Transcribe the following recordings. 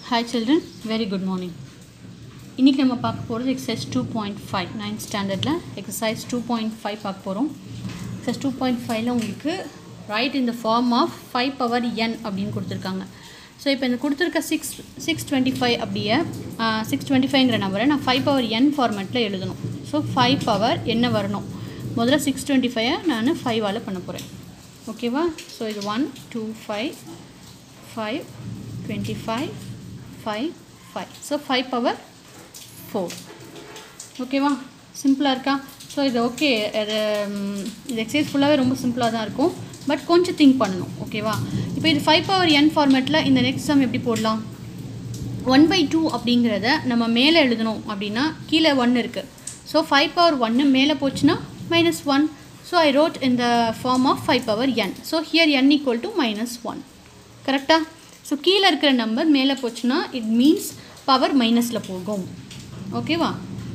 Hi children very good morning இன்றைக்கி நம்ம பார்க்க போகிறது exercise two point five ninth ஸ்டாண்டர்டில் எக்ஸசைஸ் டூ பாயிண்ட் ஃபைவ் பார்க்க போகிறோம் எக்ஸசைஸ் டூ பாயிண்ட் ஃபைவ்ல உங்களுக்கு write in the form of five power N அப்படின்னு கொடுத்துருக்காங்க ஸோ இப்போ இந்த கொடுத்துருக்க சிக்ஸ் சிக்ஸ் டுவெண்ட்டி ஃபைவ் அப்படியே சிக்ஸ் டுவெண்ட்டி ஃபைவ்ங்கிற நம்பரை நான் ஃபைவ் பவர் என் ஃபார்மேட்டில் எழுதணும் ஸோ ஃபைவ் பவர் என்ன வரணும் முதல்ல சிக்ஸ் டுவெண்ட்டி ஃபைவை நான் ஃபைவால் பண்ண போகிறேன் ஓகேவா ஸோ இது one two five five twenty five five five five so five power ஓகேவா சிம்பிளாக இருக்கா ஸோ இது ஓகே இது ம், இது எக்ஸசைஸ் ஃபுல்லாகவே ரொம்ப சிம்பிளாக தான் இருக்கும் பட் கொஞ்சம் திங்க் பண்ணணும் ஓகேவா இப்போ இது ஃபைவ் பவர் என் ஃபார்மேட்டில் இந்த நெக்ஸ்ட் சம் எப்படி போடலாம் ஒன் பை டூ அப்படிங்கிறத நம்ம மேலே எழுதணும் அப்படின்னா கீழே ஒன் இருக்குது ஸோ ஃபைவ் பவர் ஒன்று மேலே போச்சுன்னா minus one so I wrote in the form of five power N so here N equal to minus one கரெக்டாக ஸோ கீழே இருக்கிற நம்பர் மேலே போச்சுன்னா இட் மீன்ஸ் பவர் மைனஸில் போகும் ஓகேவா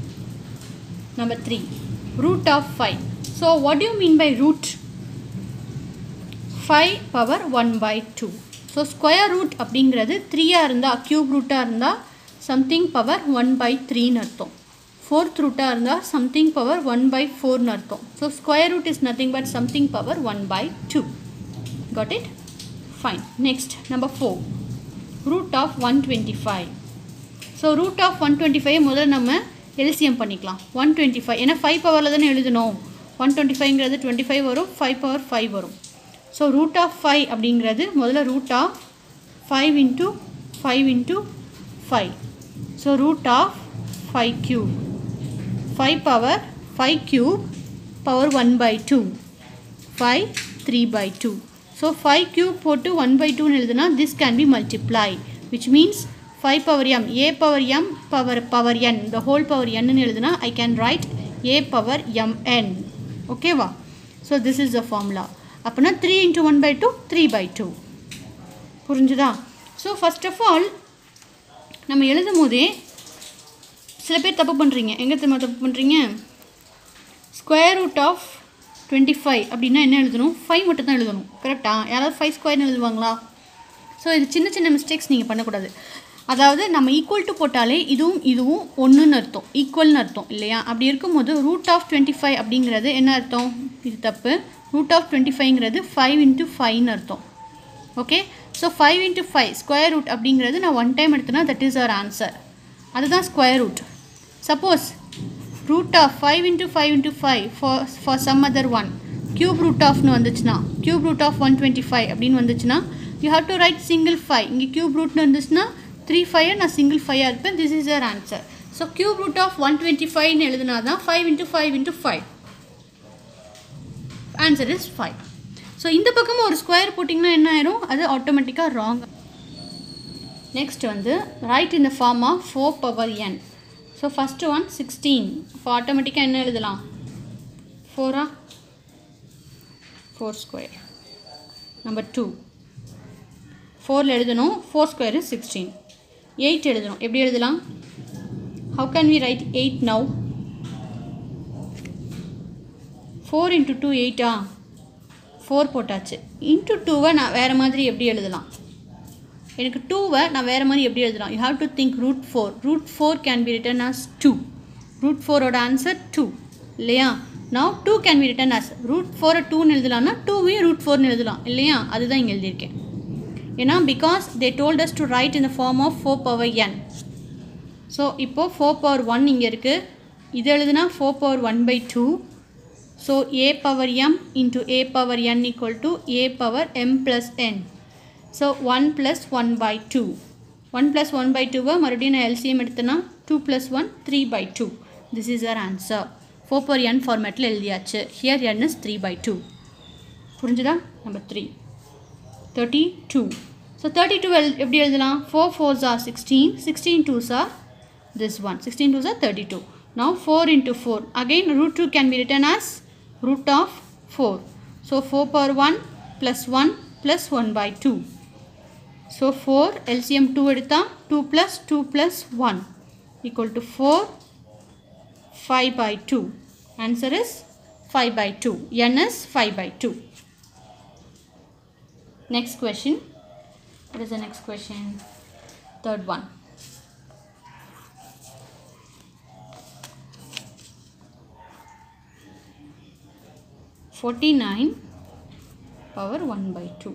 number three root of five so what you mean by root five power one by two so square root அப்படிங்கிறது த்ரீயாக இருந்தால் க்யூப் ரூட்டாக இருந்தால் சம்திங் பவர் ஒன் பை த்ரீன்னு அர்த்தம் ஃபோர்த் ரூட்டாக இருந்தால் சம்திங் பவர் ஒன் பை ஃபோர்னு அர்த்தம் so square root is nothing but something power one by two got it fine next number 4 root of 125 so root of 125 முதல்ல நம்ம LCM பண்ணிக்கலாம் 125 ஏன்னா 5 பவரில் தானே எழுதணும் 125ங்கிறது 25 வரும் 5 பவர் 5 வரும் ஸோ ரூட் ஆஃப் ஃபைவ் அப்படிங்கிறது முதல்ல root of five into five into five so root of five cube five power five cube power one by two five three by two so five cube போட்டு one by டூன்னு எழுதுனா this can be multiply which means five power M A power M power power N the whole power என்னன்னு எழுதுனா I can write A power M N ஓகேவா so this is the formula அப்படின்னா three into one by two three by two புரிஞ்சுதா so first of all நம்ம எழுதும் போதே சில பேர் தப்பு பண்ணுறீங்க எங்கே தெரியுமா தப்பு பண்ணுறீங்க square root of twenty five அப்படின்னா என்ன எழுதணும் ஃபைவ் மட்டும் தான் எழுதணும் கரெக்டாக யாராவது ஃபைவ் ஸ்கொயர்னு எழுதுவாங்களா ஸோ இது சின்ன சின்ன மிஸ்டேக்ஸ் நீங்கள் பண்ணக்கூடாது அதாவது நம்ம ஈக்குவல் டு போட்டாலே இதுவும் இதுவும் ஒன்றுன்னு அர்த்தம் ஈக்குவல்னு அர்த்தம் இல்லையா அப்படி இருக்கும்போது ரூட் ஆஃப் டுவெண்ட்டி ஃபைவ் அப்படிங்கிறது என்ன அர்த்தம் இது தப்பு ரூட் ஆஃப் டுவெண்ட்டி ஃபைவ்ங்கிறது ஃபைவ் இன்ட்டு ஃபைவ்னு அர்த்தம் okay so five into five square root அப்படிங்கிறது நான் ஒன் டைம் எடுத்தேன்னா தட் இஸ் அவர் ஆன்சர் அதுதான் square root suppose root of five into five into five for for some other one cube root ஆஃப்னு வந்துச்சுன்னா cube root of one twenty five அப்படின்னு வந்துச்சுன்னா you have to write single five இங்கே cube ரூட்னு வந்துச்சுன்னா three five நான் single ஃபைவாக இருப்பேன் this is your answer so cube root of one twenty ஃபைவ்னு எழுதுனா தான் five into five into five answer is five so இந்த பக்கமும் ஒரு ஸ்கொயர் போட்டிங்கன்னா என்ன ஆயிரும் அது ஆட்டோமேட்டிக்காக ராங் நெக்ஸ்ட் வந்து right in the form of four power N so first one sixteen இப்போ ஆட்டோமேட்டிக்காக என்ன எழுதலாம் ஃபோரா ஃபோர் ஸ்கொயர் நம்பர் டூ ஃபோரில் எழுதணும் four square is sixteen eight எழுதணும் எப்படி எழுதலாம் how can we write eight now four into two எயிட்டா ஃபோர் போட்டாச்சு இன்ட்டு டூவை நான் வேறு மாதிரி எப்படி எழுதலாம் எனக்கு டூவை நான் வேறு மாதிரி எப்படி எழுதலாம் you have to think root four root four can be written as two root ஃபோரோட ஆன்சர் டூ இல்லையா நான் two can be written as root ஃபோரை டூன்னு எழுதலாம்னா டூவையும் ரூட் ஃபோர்னு எழுதலாம் இல்லையா அதுதான் இங்கே எழுதியிருக்கேன் ஏன்னா because they told us to write in the form of four power N so இப்போது ஃபோர் பவர் ஒன் இங்கே இருக்குது இது எழுதுனா four power one by two so a power m into a power n equal to a power m plus n so one plus one by two one plus one by two மறுபடியும் நான் LCM எடுத்தேன்னா two plus one three by two this is our answer four power n ஃபார்மேட்டில் எழுதியாச்சு here n is three by two புரிஞ்சுதா number three thirty two so thirty two எல் எப்படி எழுதலாம் four fours are sixteen sixteen twos are this one 16 2s are 32 now 4 into 4 again root 2 can be written as root of 4 so 4 power 1 plus 1 plus 1 by 2 so 4 LCM 2 எடுத்தா 2 plus 2 plus 1 equal to 4 5 by 2 answer is 5 by 2 n is 5 by 2 next question what is the next question third one forty nine power one by two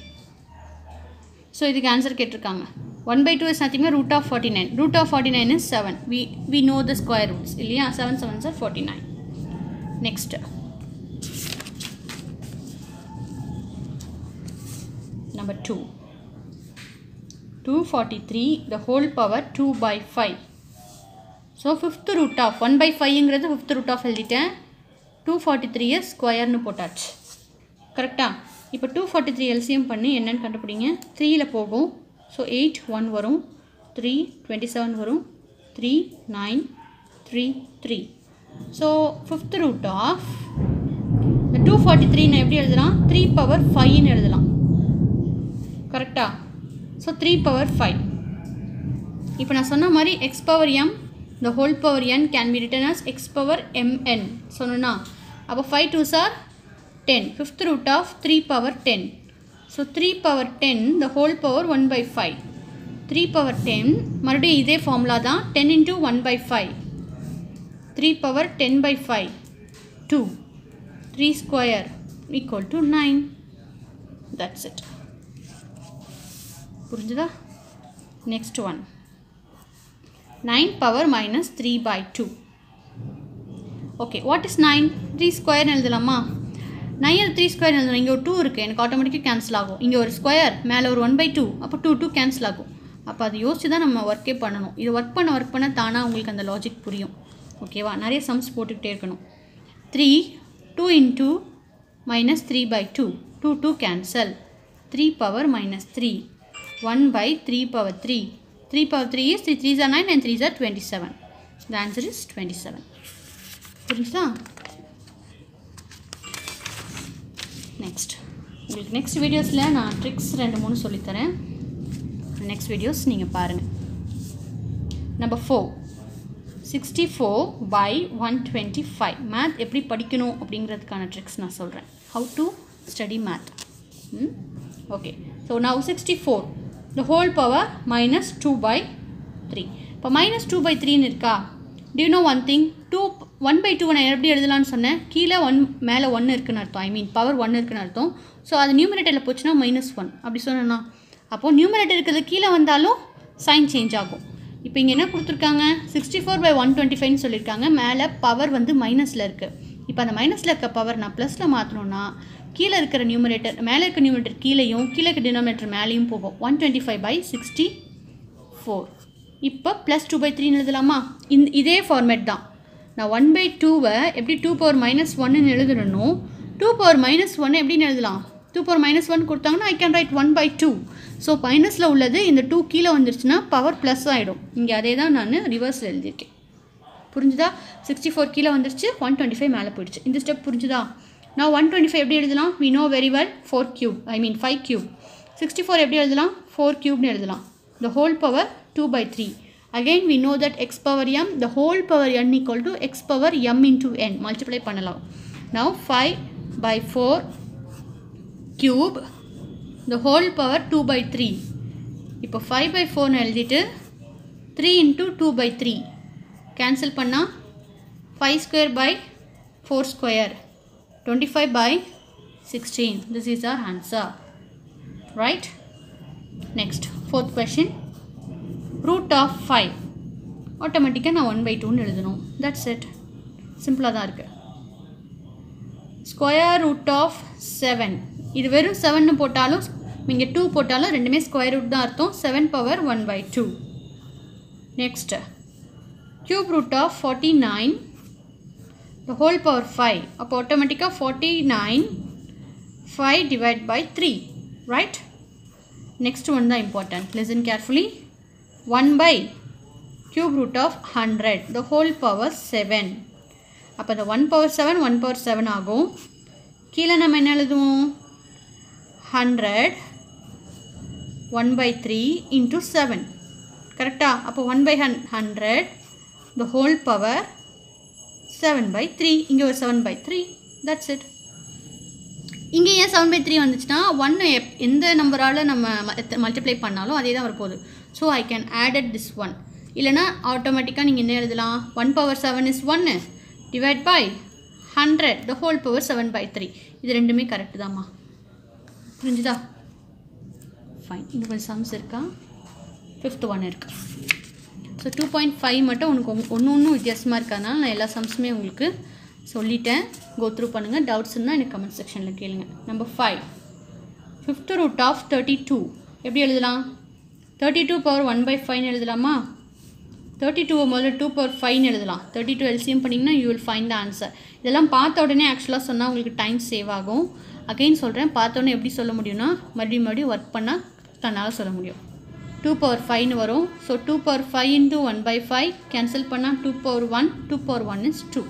so இதுக்கு answer கேட்டிருக்காங்க one by two is nothing root of forty nine root of forty nine is seven we we know the square roots இல்லையா seven seven are forty nine next number 2 243 the whole power 2 by 5 so fifth root of one by ஃபைவ்ங்கிறது fifth root of எழுதிட்டேன் two forty த்ரீயை ஸ்கொயர்னு போட்டாச்சு கரெக்டாக இப்போ two forty three LCM பண்ணி என்னென்னு கண்டுபிடிங்க த்ரீயில் போகும் ஸோ எயிட் ஒன் வரும் த்ரீ டுவெண்ட்டி செவன் வரும் three nine three three so fifth root of இந்த டூ ஃபார்ட்டி த்ரீ நான் எப்படி எழுதலாம் த்ரீ பவர் ஃபைவ்னு எழுதலாம் கரெக்டா ஸோ த்ரீ பவர் ஃபைவ் இப்போ நான் சொன்ன மாதிரி x power m the whole power n can be written as x power m n சொன்னா அப்போ five two are ten fifth root of three power ten so three power ten the whole power one by five three power ten மறுபடியும் இதே formula தான் ten into one by five three power ten by five two three square equal to nine that's it புரிஞ்சுதா next one nine power minus three by two okay what is nine three square எழுதலாமா nine three square எழுதலாம் இங்கே ஒரு two இருக்குது எனக்கு ஆட்டோமேட்டிக்காக cancel ஆகும் இங்கே ஒரு ஸ்கொயர் மேலே ஒரு ஒன் பை டூ அப்போ டூ டூ கேன்சல் ஆகும் அப்போ அது யோசிச்சு தான் நம்ம ஒர்க்கே பண்ணணும் இது ஒர்க் பண்ண ஒர்க் பண்ண தானாக உங்களுக்கு அந்த லாஜிக் புரியும் ஓகேவா நிறைய சம்ஸ் போட்டுக்கிட்டே இருக்கணும் three two into minus three by two two two cancel three power minus three one by three power three three power three is three three are nine and three are twenty seven the answer is twenty seven புரிஞ்சுதா next உங்களுக்கு next வீடியோஸில் நான் tricks ரெண்டு மூணு சொல்லித்தரேன் next videos நீங்கள் பாருங்கள் number four sixty four by one twenty five math எப்படி படிக்கணும் அப்படிங்கிறதுக்கான ட்ரிக்ஸ் நான் சொல்கிறேன் how to study math okay so now sixty four the whole power minus two by three இப்போ மைனஸ் டூ பை த்ரீன்னு இருக்கா d'you know one thing two one by two நான் எப்படி எழுதலாம்னு சொன்னேன் கீழே ஒன் மேலே ஒன்று இருக்குன்னு அர்த்தம் ஐ மீன் பவர் ஒன் இருக்குன்னு அர்த்தம் ஸோ அது நியூமரேட்டரில் போச்சுன்னா மைனஸ் ஒன் அப்படி சொன்னேன்னா அப்போது நியூமரேட்டர் இருக்கிறது கீழே வந்தாலும் சைன் சேஞ்ச் ஆகும் இப்போ இங்கே என்ன கொடுத்துருக்காங்க sixty four by one twenty ஃபைவ்னு சொல்லியிருக்காங்க மேலே பவர் வந்து மைனஸில் இருக்குது இப்போ அந்த மைனஸில் இருக்க பவர் நான் ப்ளஸில் மாற்றணும்னா கீழே இருக்கிற நியூமரேட்டர் மேலே இருக்க நியூமரேட்டர் கீழேயும் கீழே இருக்க டினாமினேட்டர் மேலேயும் போகும் one twenty five by sixty four இப்போ ப்ளஸ் டூ பை த்ரீன்னு எழுதலாமா இந்த இதே ஃபார்மேட் தான் நான் ஒன் பை டூவை எப்படி டூ பவர் மைனஸ் ஒன்னு எழுதணும் டூ பவர் மைனஸ் ஒன்று எப்படின்னு எழுதலாம் டூ பவர் மைனஸ் ஒன் கொடுத்தாங்கன்னா I can write one by two so மைனஸில் உள்ளது இந்த டூ கீழே வந்துருச்சுன்னா பவர் ப்ளஸ் ஆகிடும் இங்கே அதே தான் நான் ரிவர்ஸில் எழுதியிருக்கேன் புரிஞ்சுதா சிக்ஸ்டி ஃபோர் கீழே வந்துருச்சு ஒன் டுவெண்ட்டி ஃபைவ் மேலே போயிடுச்சு இந்த ஸ்டெப் புரிஞ்சுதா நான் ஒன் டுவெண்ட்டி ஃபைவ் எப்படி எழுதலாம் we know very well four cube I mean five cube sixty four எப்படி எழுதலாம் ஃபோர் கியூப்னு எழுதலாம் the whole power two by three again we know that x power m the whole power n equal to x power m into n multiply பண்ணலாம் now five by four cube the whole power two by three இப்போ five by ஃபோர்னு எழுதிட்டு three into two by three cancel பண்ணால் five square by four square twenty five by sixteen this is our answer right next fourth question root of five ஆட்டோமேட்டிக்காக நான் one by டூன்னு எழுதணும் that's it சிம்பிளாக தான் இருக்குது ஸ்கொயர் ரூட் ஆஃப் செவன் இது வெறும் செவன்னு போட்டாலும் இங்கே டூ போட்டாலும் ரெண்டுமே ஸ்கொயர் ரூட் தான் அர்த்தம் seven power one by two next cube root of 49 the whole power 5 அப்போ automatically 49 5 divided by 3 right next one the important listen carefully 1 by cube root of 100 the whole power 7 அப்போ the 1 power 7 1 power 7 ஆகும் கீழே நம்ம என்ன எழுதுவோம் 100 1 by 3 into 7 கரெக்டா அப்போ 1 by 100 the whole power 7 by 3 இங்கே ஒரு 7 by 3 that's it இங்கே ஏன் செவன் பை த்ரீ வந்துச்சுன்னா ஒன்று எப் எந்த நம்பரால் நம்ம மல்டிப்ளை பண்ணாலும் அதே தான் வரப்போகுது so I can added this one இல்லைனா ஆட்டோமேட்டிக்காக நீங்கள் என்ன எழுதலாம் ஒன் பவர் செவன் இஸ் ஒன்று divide by hundred the whole power seven by three இது ரெண்டுமே கரெக்டு தாம்மா புரிஞ்சுதா ஃபைன் இது கொஞ்சம் சம்ஸ் இருக்கா ஃபிஃப்த் ஒன் இருக்கு ஸோ டூ பாயிண்ட் ஃபைவ் மட்டும் உனக்கு ஒன்று ஒன்றும் வித்தியாசமாக இருக்கிறதுனால நான் எல்லா சம்ஸுமே உங்களுக்கு சொல்லிட்டேன் கோ த்ரூ பண்ணுங்கள் டவுட்ஸ் இருந்தால் எனக்கு கமெண்ட் செக்ஷனில் கேளுங்க number five fifth root of thirty two எப்படி எழுதலாம் thirty two power one by ஃபைவ்னு எழுதலாமா தேர்ட்டி டூவை முதல்ல டூ பவர் ஃபைவ்னு எழுதலாம் தேர்ட்டி டூ எல்சிஎம் பண்ணிங்கன்னா you will find the answer இதெல்லாம் பார்த்த உடனே ஆக்சுவலாக சொன்னால் உங்களுக்கு டைம் சேவ் ஆகும் அகைன் சொல்கிறேன் பார்த்த உடனே எப்படி சொல்ல முடியும்னா மறுபடியும் மறுபடியும் ஒர்க் பண்ணால் தன்னால் சொல்ல முடியும் டூ பவர் ஃபைவ்னு வரும் so two power five into one by five cancel பண்ணால் two power one two power one is two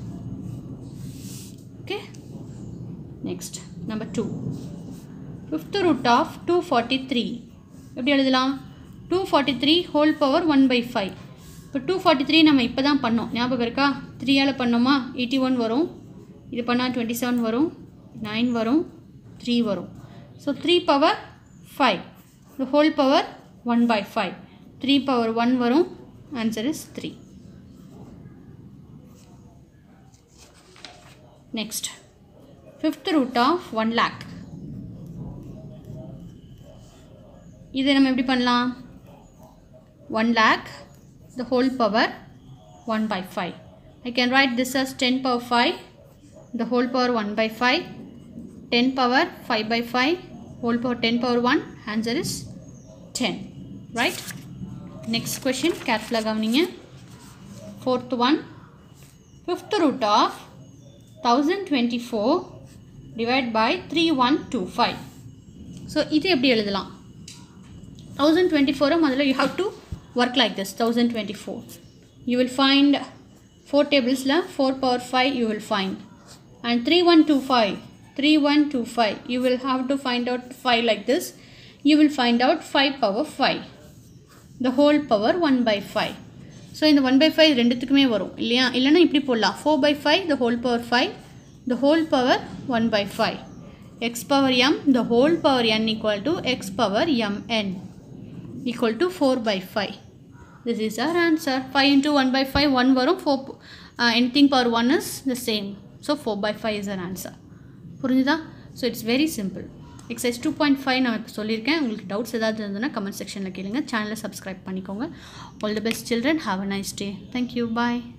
okay next number two fifth root of two forty three எப்படி எழுதலாம் two forty three whole power one by five இப்போ two forty three நம்ம இப்போ தான் பண்ணோம் ஞாபகம் இருக்கா த்ரீயால் பண்ணோமா எயிட்டி ஒன் வரும் இது பண்ணால் டுவெண்ட்டி செவன் வரும் நைன் வரும் த்ரீ வரும் so three power five the whole power one by five three power one வரும் answer is three next fifth root of one lakh இதை நம்ம எப்படி பண்ணலாம் one lakh the whole power one by five I can write this as ten power five the whole power one by five ten power five by five whole power ten power one answer is ten right next question கேர்ஃபுல்லாக கவனிங்க fourth one fifth root of thousand twenty four divide by three one two five so இது எப்படி எழுதலாம் thousand twenty ஃபோரை முதல்ல you have to work like this thousand twenty four you will find four டேபிள்ஸில் four power five you will find and three one two five three one two five you will have to find out five like this you will find out five power five the whole power one by five so இந்த one by five ரெண்டுத்துக்குமே வரும் இல்லையா இல்லைன்னா இப்படி போடலாம் four by five the whole power five the whole power one by five x power m the whole power n equal to x power M n equal to 4 by 5. This is our answer. 5 into 1 by 5, 1 வரும் 4, uh, anything power 1 is the same. So 4 by 5 is our answer. புரிஞ்சுதா so it's very simple exercise two point five நான் இப்போ சொல்லியிருக்கேன் உங்களுக்கு doubts ஏதாவது இருந்ததுன்னா comment செக்ஷனில் கேளுங்க சேனலை சப்ஸ்கிரைப் பண்ணிக்கோங்க all the best children have a nice day thank you bye